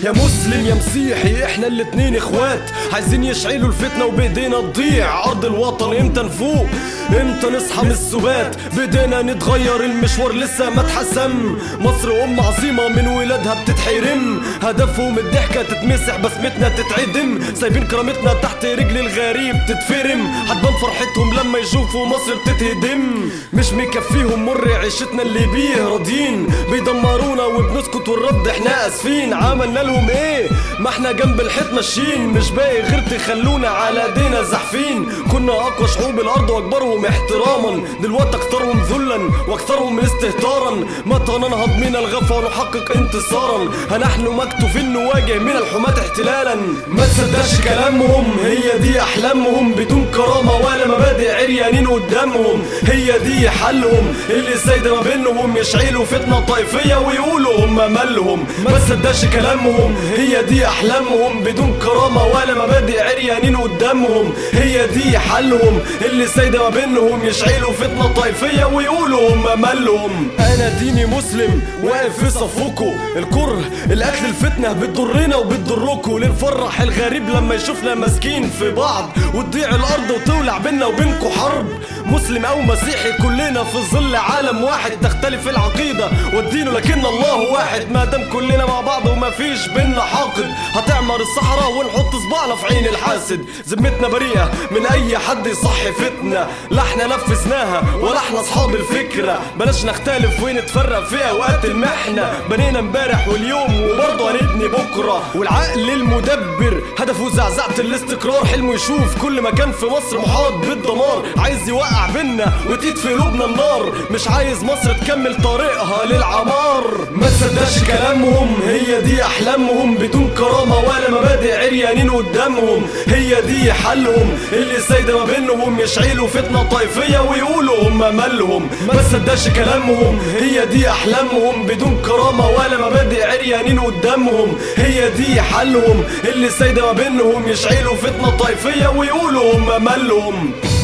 يا مسلم يا مسيحي احنا الاتنين اخوات عايزين يشعلوا الفتنة وبايدينا تضيع ارض الوطن امتى نفوق امتى نصحى من السبات بايدينا نتغير المشوار لسه ما اتحسم مصر ام عظيمة من ولادها بتتحرم هدفهم الضحكة تتمسح بسمتنا تتعدم سايبين كرامتنا تحت رجل الغريب تتفرم هتبان فرحتهم لما يشوفوا مصر بتتهدم مش مكفيهم مر عيشتنا اللي بيه راضيين بيدمرونا وبنسكت والرد احنا اسفين عملنا لهم ايه ما احنا جنب الحيط ماشيين مش باقي غير تخلونا على ايدينا زحفين كنا اقوى شعوب الارض واكبرهم احتراما دلوقتي اكترهم ذلا واكثرهم استهتارا متى ننهض من الغفا ونحقق انتصارا ها نحن مكتوفين نواجه من الحماة احتلالا ما تصدقش كلامهم هي دي احلامهم بدون كرامة ولا مبادئ عريانين قدامهم هي دي حلهم اللي سايدة ما بينهم يشعلوا فتنة طائفية ويقولوا هم مالهم ما تصدقش كلامهم هي دي احلامهم بدون كرامة ولا مبادئ عريانين قدامهم هي دي حلهم اللي سايدة ما بينهم يشعلوا فتنة طائفية ويقولوا هم مالهم انا ديني مسلم واقف في صفكوا الكره الاكل الفتنة بتضرنا وبتضركوا لنفرح الغريب لما يشوفنا ماسكين في بعض وتضيع الارض وتولع بينا وبينكوا حرب مسلم او مسيحي كلنا في ظل عالم واحد تختلف العقيدة والدين لكن الله واحد ما دام كلنا مع بعض وما فيش بينا حاقد هتعمر الصحراء ونحط صباعنا في عين الحاسد ذمتنا بريئة من اي حد يصحي فتنة لا احنا نفذناها ولا احنا اصحاب الفكرة بلاش نختلف ونتفرق في اوقات المحنة بنينا امبارح واليوم وبرضه هنبني بكرة والعقل المدبر هدفه زعزعة الاستقرار حلمه يشوف كل مكان في مصر محاط بالدمار عايز يوقع بينا وتيت في قلوبنا النار مش عايز مصر تكمل طريقها للعمار ما تصدقش كلامهم هي دي احلامهم بدون كرامة ولا مبادئ عريانين قدامهم هي دي حلهم اللي سايدة ما بينهم يشعلوا فتنة طائفية ويقولوا هم مالهم ما تصدقش كلامهم هي دي احلامهم بدون كرامة ولا مبادئ عريانين قدامهم هي دي حلهم اللي سايدة ما بينهم يشعلوا فتنة طائفية ويقولوا هم مالهم